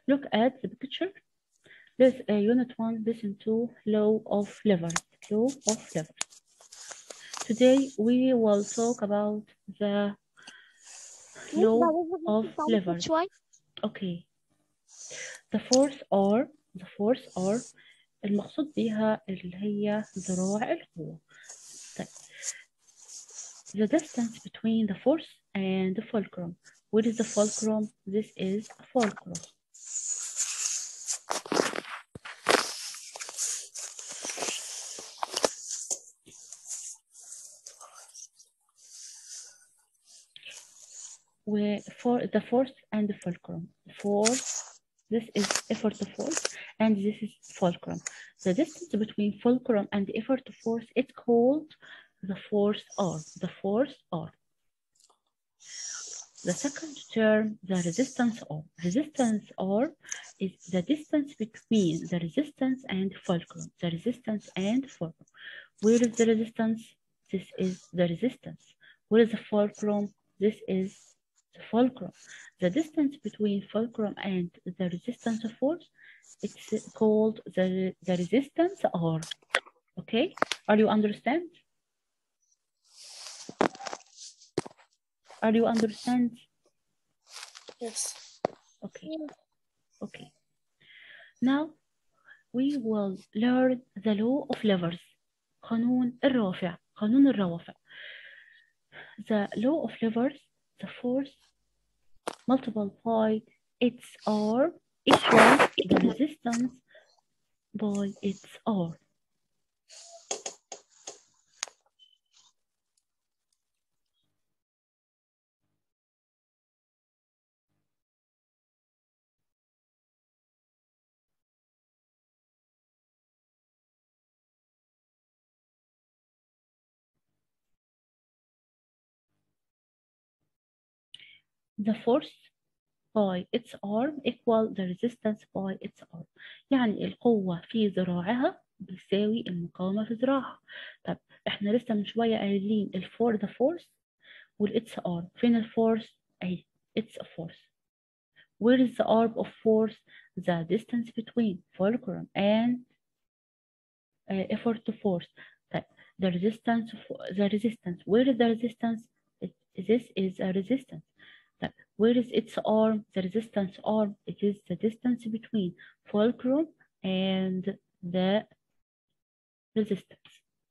look at the picture this uh, unit 1 listen to law of levers law of levers today we will talk about the law of levers شوي okay the force or the force or المقصود بيها اللي هي ذراع القوة طيب the distance between the force and the fulcrum what is the fulcrum this is a fulcrum where for the force and the fulcrum force this is effort to force and this is fulcrum the distance between fulcrum and effort to force it's called the force r the force r the second term the resistance r resistance r is the distance between the resistance and fulcrum the resistance and fulcrum where is the resistance this is the resistance where is the fulcrum this is the fulcrum. The distance between fulcrum and the resistance of force, it's called the, the resistance R. Okay, are you understand? Are you understand? Yes. Okay, okay. Now we will learn the law of levers. قانون الرافع قانون الروافع. The law of levers, the force multiplied by its R equals the resistance by its R. The force by its arm equal the resistance by its arm يعني القوة في ذراعها بتساوي المقاومة في ذراعها طب احنا لسه من شوية قايلين الفور the force والإتس arm فين الفورس؟ أهي it's a force where is the arm of force the distance between fulcrum and uh, effort to force طيب the resistance the resistance where is the resistance It- this is a resistance طيب where is its arm the resistance arm it is the distance between fulcrum and the resistance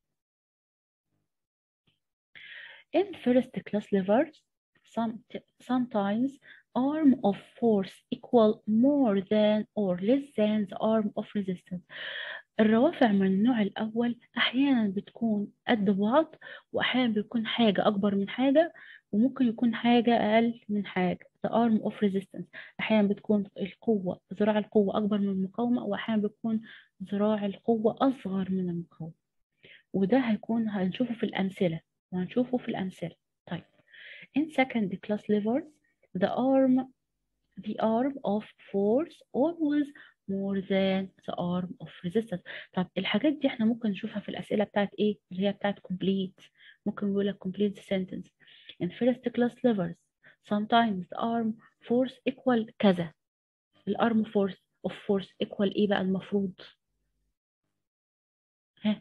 in first class levers some sometimes arm of force equal more than or less than the arm of resistance الروافع من النوع الأول أحيانا بتكون قد بعض وأحيانا بيكون حاجة أكبر من حاجة وممكن يكون حاجة أقل من حاجة the arm of resistance أحيانا بتكون القوة ذراع القوة أكبر من المقاومة وأحيانا بتكون ذراع القوة أصغر من المقاومة وده هيكون هنشوفه في الأمثلة وهنشوفه في الأمثلة طيب in second class levers the arm the arm of force always more than the arm of resistance طب الحاجات دي احنا ممكن نشوفها في الأسئلة بتاعت ايه اللي هي بتاعت complete ممكن يقول لك complete the sentence in first class levers sometimes the arm force equal كذا الارم force of force equal ايه بقى المفروض ها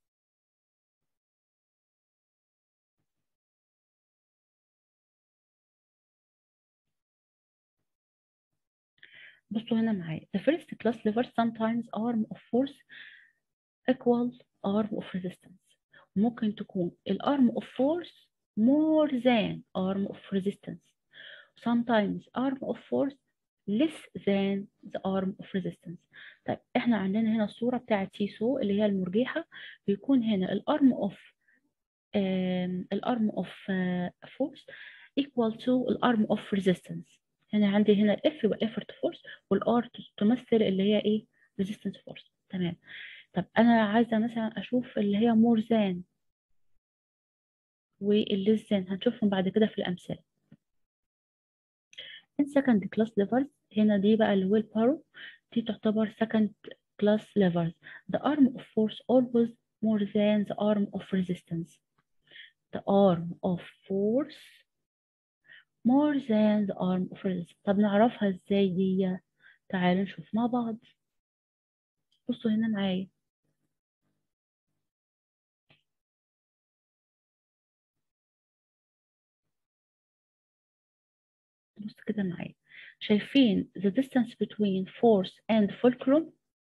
بصوا هنا معايا the first class lever sometimes arm of force equal arm of resistance ممكن تكون الارم of force more than arm of resistance sometimes arm of force less than the arm of resistance طيب احنا عندنا هنا الصورة بتاعت سيسو اللي هي المرجحة بيكون هنا الارم of الارم of force equal to الارم of resistance هنا عندي هنا الاف يبقى effort force والار تمثل اللي هي ايه resistance force تمام طب انا عايزه مثلا اشوف اللي هي more than والless than هنشوفهم بعد كده في الامثله in second class levers هنا دي بقى اللي هو البارو دي تعتبر second class levers the arm of force always more than the arm of resistance the arm of force more than the arm of resistance طب نعرفها ازاي دي تعالوا نشوف مع بعض بصوا هنا معايا بص كده معايا شايفين the distance between force and fulcrum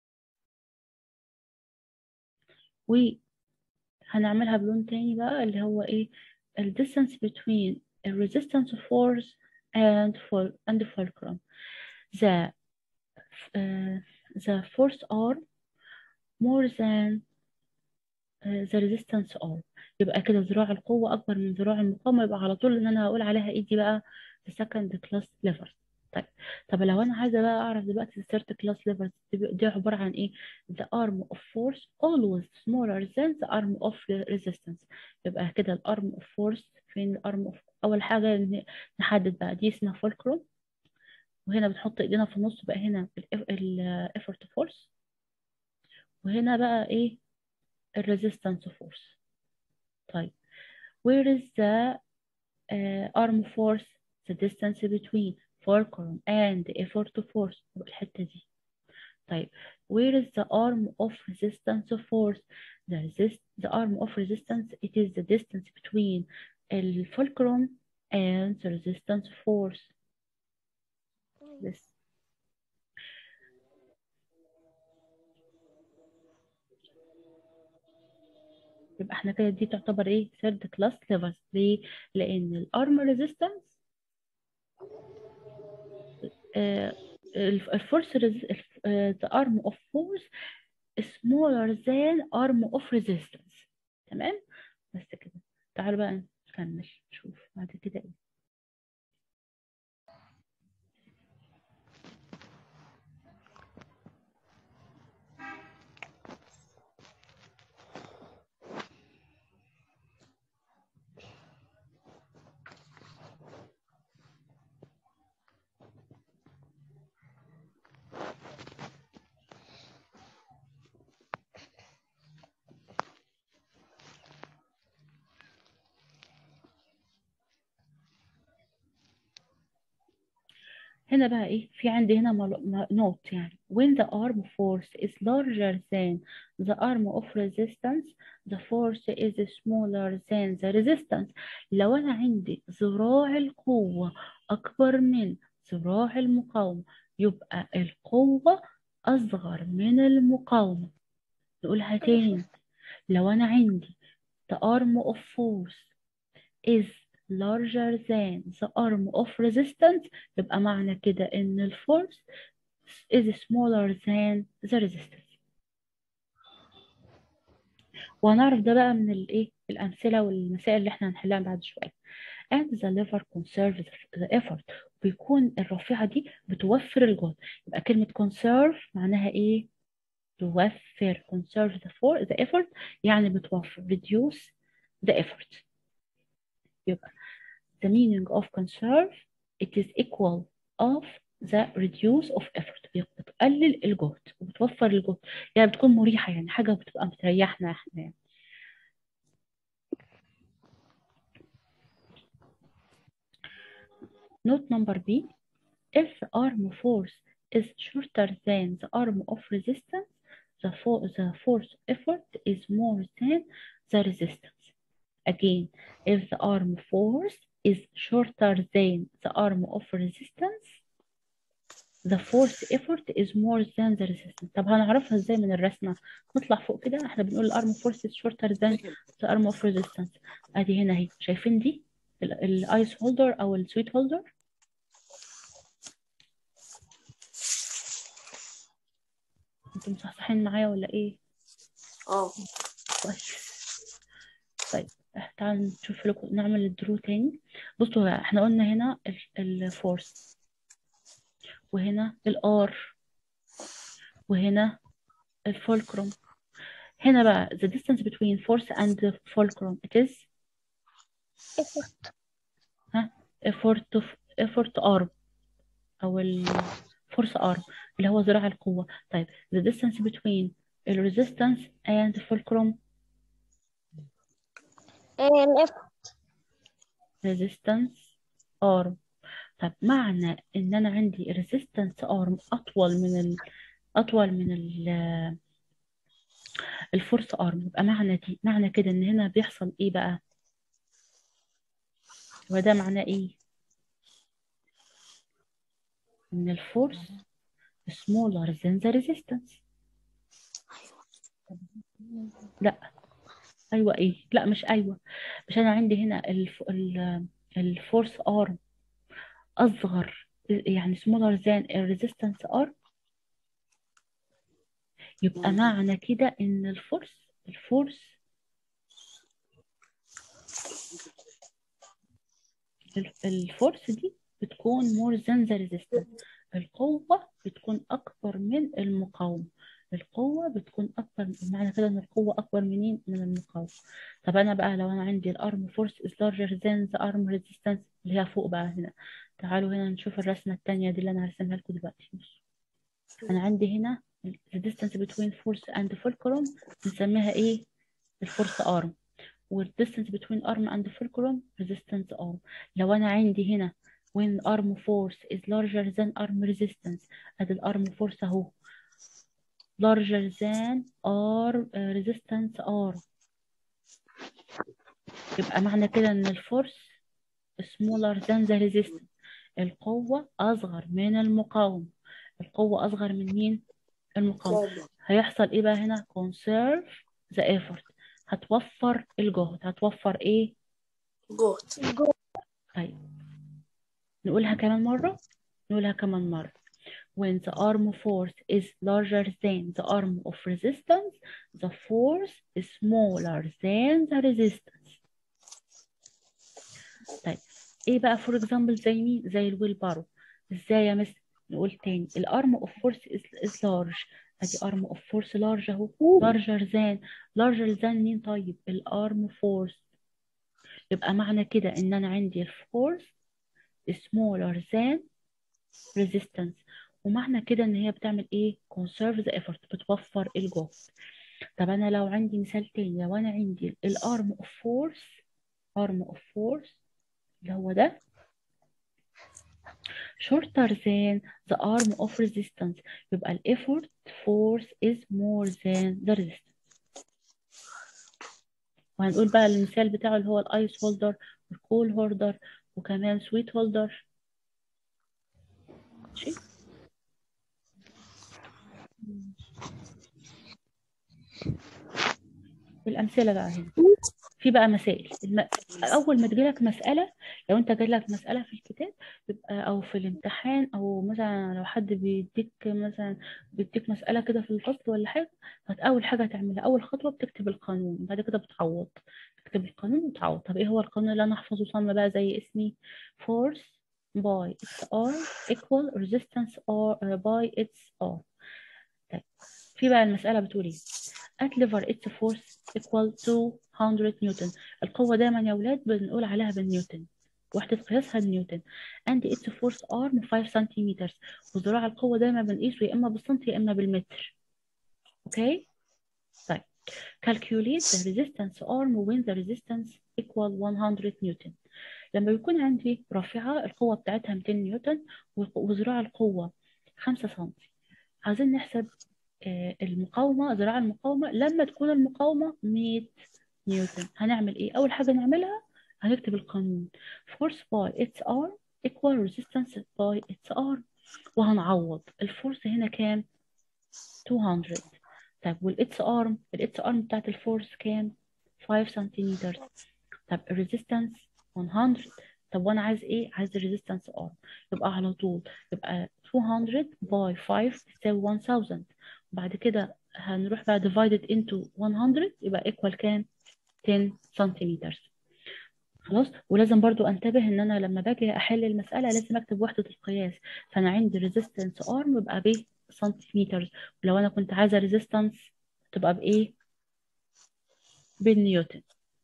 وهنعملها بلون تاني بقى اللي هو ايه ال distance between the resistance force and ful and fulcrum the uh, the force R more than uh, the resistance R يبقى كده ذراع القوة أكبر من ذراع المقاومة يبقى على طول إن أنا هقول عليها إيه دي بقى the second class levers طيب طب لو أنا عايزة بقى أعرف دلوقتي the third class levers دي, دي عبارة عن إيه the arm of force always smaller than the arm of resistance يبقى كده ال arm of force فين ال arm of أول حاجة ن- نحدد بقى دي اسمها fulcrum وهنا بنحط إيدينا في النص بقى هنا ال effort force وهنا بقى إيه ال resistance force طيب where is the uh, arm force the distance between fulcrum and effort force يبقى الحتة دي طيب where is the arm of resistance force the resist the arm of resistance it is the distance between the fulcrum and the resistance force this يبقى احنا كده دي تعتبر ايه third class levels ليه لان الارم resistance الفورس the arm of force smaller than arm of resistance تمام بس كده تعالوا بقى نكمل نشوف بعد كده ايه هنا بقى ايه في عندي هنا نوت يعني when the arm force is larger than the arm of resistance the force is smaller than the resistance لو انا عندي ذراع القوة اكبر من ذراع المقاومة يبقى القوة اصغر من المقاومة نقولها تاني لو انا عندي the arm of force is larger than the arm of resistance يبقى معنى كده ان الفورس is smaller than the resistance وهنعرف ده بقى من الايه الامثله والمسائل اللي احنا هنحلها بعد شويه and the lever conserves the effort بيكون الرافعه دي بتوفر الجهد يبقى كلمه conserve معناها ايه توفر conserve the, for, the effort يعني بتوفر reduce the effort يبقى the meaning of conserve it is equal of the reduce of effort بتقلل الجهد وبتوفر الجهد يعني بتكون مريحة يعني حاجة بتبقى متريحنا احنا يعني. Note number B if the arm force is shorter than the arm of resistance the, for, the force effort is more than the resistance Again, if the arm force is shorter than the arm of resistance, the force effort is more than the resistance. طب هنعرفها ازاي من الرسمة؟ نطلع فوق كده احنا بنقول الارم force is shorter than the arm of resistance. ادي هنا اهي شايفين دي الايس هولدر او السويت هولدر انتوا مصحصحين معايا ولا ايه؟ اه كويس طيب تعالوا نشوف لكم نعمل الدرو تاني بصوا بقى احنا قلنا هنا الفورس وهنا الار وهنا الفولكروم هنا بقى the distance between force and fulcrum it is effort ها effort effort arm او الفورس arm اللي هو ذراع القوة طيب the distance between ال resistance and fulcrum الإف resistance arm طب معنى ان انا عندي resistance arm اطول من ال اطول من ال الفورس ارم يبقى معنى دي معنى كده ان هنا بيحصل ايه بقى وده معناه ايه ان الفورس smaller than the resistance لا ايوه ايه لا مش ايوه مش انا عندي هنا الف... ال... الفورس ارم اصغر يعني smaller than الريزيستنس ارم يبقى معنى كده ان الفورس الفورس الفورس دي بتكون more than the resistance القوة بتكون أكبر من المقاومة القوة بتكون أكبر معنى كده إن القوة أكبر منين من المقاومة طب أنا بقى لو أنا عندي الأرم فورس is larger than the arm resistance اللي هي فوق بقى هنا تعالوا هنا نشوف الرسمة التانية دي اللي أنا هرسمها لكم دلوقتي أنا عندي هنا the distance between force and fulcrum بنسميها إيه الفورس arm والdistance between arm and fulcrum resistance arm لو أنا عندي هنا when arm force is larger than arm resistance ادي الارم force اهو larger than arm uh, resistance arm يبقى معنى كده ان الفورس smaller than the resistance القوة أصغر من المقاومة القوة أصغر من مين؟ المقاومة هيحصل إيه بقى هنا؟ conserve the effort هتوفر الجهد هتوفر إيه؟ جهد طيب نقولها كمان مرة نقولها كمان مرة when the arm force is larger than the arm of resistance the force is smaller than the resistance طيب ايه بقى for example زي مين زي الويل بارو ازاي يا مس نقول تاني الارم of force is, is large ادي arm of force large اهو larger than larger than مين طيب الارم force يبقى معنى كده ان انا عندي الفورس smaller than resistance ومعنى كده ان هي بتعمل ايه conserve the effort بتوفر الجهد طب انا لو عندي مثال تاني لو انا عندي الارم of force arm of force اللي هو ده shorter than the arm of resistance يبقى ال effort force is more than the resistance وهنقول بقى المثال بتاعه اللي هو الايس هولدر والكول هولدر وكمان سويت هولدر ماشي الأمثلة بقى هنا في بقى مسائل الم... أول ما تجيلك مسألة لو أنت جالك مسألة في الكتاب يبقى أو في الامتحان أو مثلا لو حد بيديك مثلا بيديك مسألة كده في الفصل ولا حاجة فت أول حاجة تعملها أول خطوة بتكتب القانون بعد كده بتعوض تكتب القانون وتعوض طب إيه هو القانون اللي أنا أحفظه صم بقى زي اسمي force by its r equal resistance r by its r طيب في بقى المسألة بتقول ايه at lever its force equal to 100 نيوتن القوة دايما يا ولاد بنقول عليها بالنيوتن وحدة قياسها النيوتن and its force arm 5 سنتيمتر وذراع القوة دايما بنقيسه يا إما بالسنتي يا إما بالمتر اوكي طيب calculate the resistance arm when the resistance equal 100 نيوتن لما بيكون عندي رافعة القوة بتاعتها 200 نيوتن وذراع القوة 5 سنتي عايزين نحسب المقاومة ذراع المقاومة لما تكون المقاومة 100 نيوتن هنعمل ايه أول حاجة نعملها هنكتب القانون force by its r equal resistance by its r وهنعوض الفورس هنا كام 200 طيب والاتس ارم الاتس ارم بتاعت الفورس كام 5 سنتيمتر طب الريزيستنس 100 طب وانا عايز ايه عايز الريزيستنس ار يبقى على طول يبقى 200 باي 5 تساوي 1000 بعد كده هنروح بقى divided into 100 يبقى equal كام 10 سنتيمتر خلاص ولازم برضو انتبه ان انا لما باجي احل المساله لازم اكتب وحده القياس فانا عندي ريزيستنس ارم يبقى ب سنتيمتر ولو انا كنت عايزه ريزيستنس تبقى بايه بالنيوتن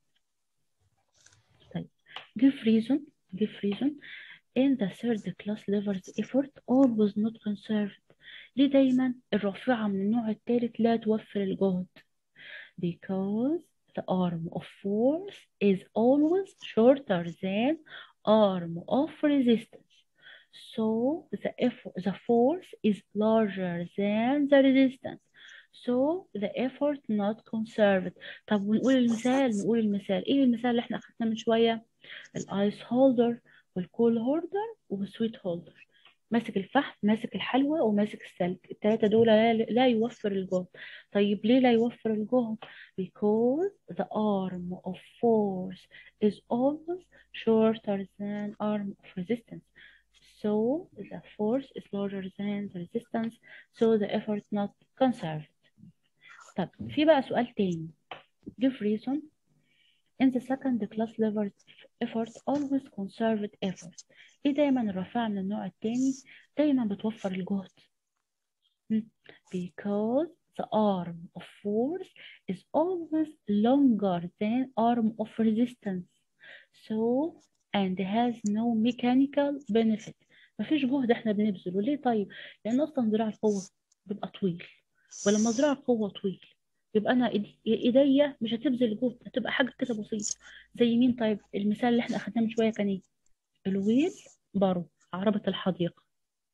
طيب give reason give reason in the third class lever's effort always not conserved ليه دايما الرافعة من النوع الثالث لا توفر الجهد because the arm of force is always shorter than arm of resistance so the effort the force is larger than the resistance so the effort not conserved طب ونقول المثال نقول المثال ايه المثال اللي احنا اخدناه من شويه الايس هولدر والكول هولدر والسويت هولدر ماسك الفحم ماسك الحلوى وماسك السلك الثلاثة دول لا, لا يوفر الجهد طيب ليه لا يوفر الجهد because the arm of force is always shorter than arm of resistance so the force is larger than the resistance so the effort not conserved طب في بقى سؤال تاني give reason in the second class level effort always conserved effort ايه دايما الرافعة من النوع التاني دايما بتوفر الجهد because the arm of force is always longer than arm of resistance so and has no mechanical benefit مفيش جهد احنا بنبذله ليه طيب لان اصلا ذراع القوة بيبقى طويل ولما ذراع القوة طويل يبقى انا ايديا مش هتبذل جهد هتبقى حاجة كده بسيطة زي مين طيب المثال اللي احنا اخدناه من شوية كان ايه الويل بارو عربة الحديقة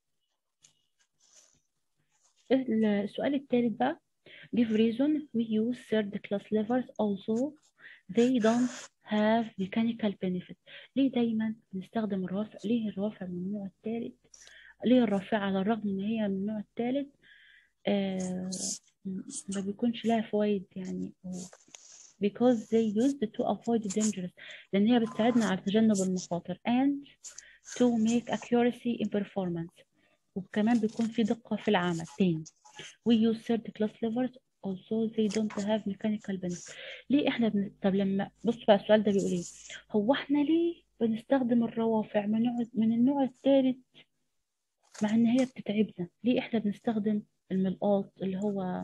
السؤال الثالث بقى give reason we use third class levers also they don't have mechanical benefit ليه دايما بنستخدم الرافع ليه الرافع من النوع الثالث ليه الرافعة على الرغم ان هي من النوع الثالث آه ما بيكونش لها فوائد يعني because they used to avoid dangerous لأن هي بتساعدنا على تجنب المخاطر and to make accuracy in performance وكمان بيكون في دقة في العمل تاني we use third class levers also they don't have mechanical benefit ليه احنا بن... طب لما بص بقى السؤال ده بيقول ايه هو احنا ليه بنستخدم الروافع من نوع من النوع الثالث مع ان هي بتتعبنا ليه احنا بنستخدم الملقاط اللي هو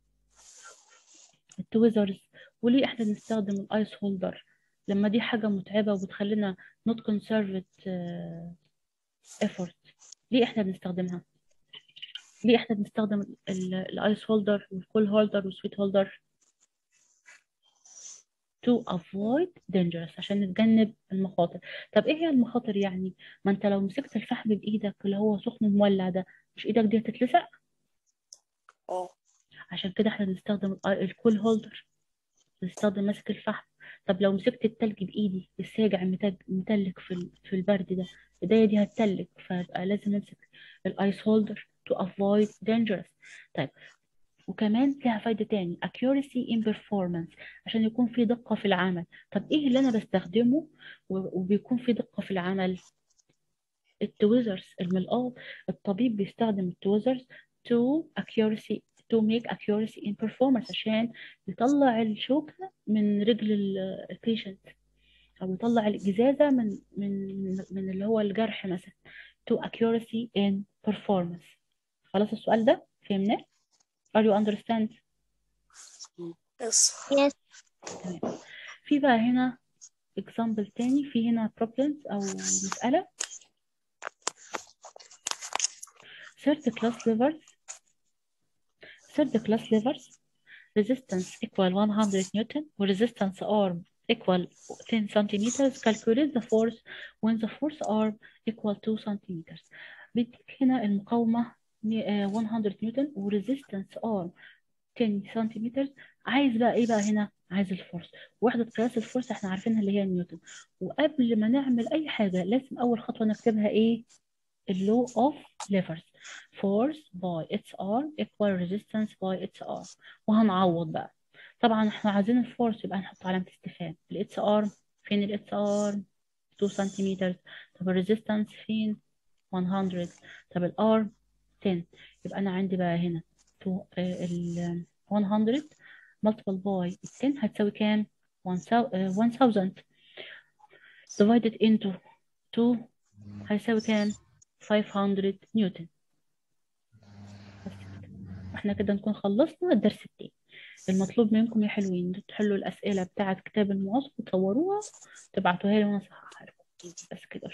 التويزرز وليه احنا بنستخدم الايس هولدر لما دي حاجة متعبة وبتخلينا not conserved uh, effort ليه احنا بنستخدمها ليه احنا بنستخدم الايس هولدر والكول هولدر والسويت هولدر to avoid dangerous عشان نتجنب المخاطر طب ايه هي المخاطر يعني ما انت لو مسكت الفحم بايدك اللي هو سخن مولع ده مش ايدك دي هتتلسع اه عشان كده احنا بنستخدم الكول هولدر بنستخدم ماسك الفحم طب لو مسكت التلج بايدي الساجع متلج في في البرد ده ايديا دي هتتلج فيبقى لازم نمسك الايس هولدر to avoid dangerous طيب وكمان لها فايدة تاني accuracy in performance عشان يكون في دقة في العمل طب ايه اللي انا بستخدمه وبيكون في دقة في العمل التويزرز الملقاط الطبيب بيستخدم التويزرز to accuracy to make accuracy in performance عشان يطلع الشوكة من رجل البيشنت أو يطلع الجزازة من من من اللي هو الجرح مثلا to accuracy in performance خلاص السؤال ده فهمناه؟ Are you understand؟ يس Yes. تمام في بقى هنا example تاني في هنا problems أو مسألة third class levers third class levers resistance equal 100 newton resistance arm equal 10 centimeters calculate the force when the force arm equal 2 centimeters بيديك هنا المقاومة مي- آه، 100 نيوتن وريزيستنس arm 10 سنتيمتر عايز بقى ايه بقى هنا عايز الفورس وحدة قياس الفورس احنا عارفينها اللي هي النيوتن وقبل ما نعمل اي حاجة لازم اول خطوة نكتبها ايه اللو اوف ليفرز force by its arm equal resistance by its arm وهنعوض بقى طبعا احنا عايزين الفورس يبقى هنحط علامة استفهام الاتس ارم فين الاتس ارم 2 سنتيمتر طب الريزيستنس فين 100 طب الارم 10 يبقى انا عندي بقى هنا تو- آه، ال 100 multiple by 10 هتساوي كام 1000 آه، 1000 divided into 2 هيساوي كام 500 نيوتن بس كده احنا كده نكون خلصنا الدرس التاني المطلوب منكم يا حلوين إنتوا تحلوا الأسئلة بتاعة كتاب المعاصر وتصوروها تبعتوها لي وأنا أصححها لكم بس كده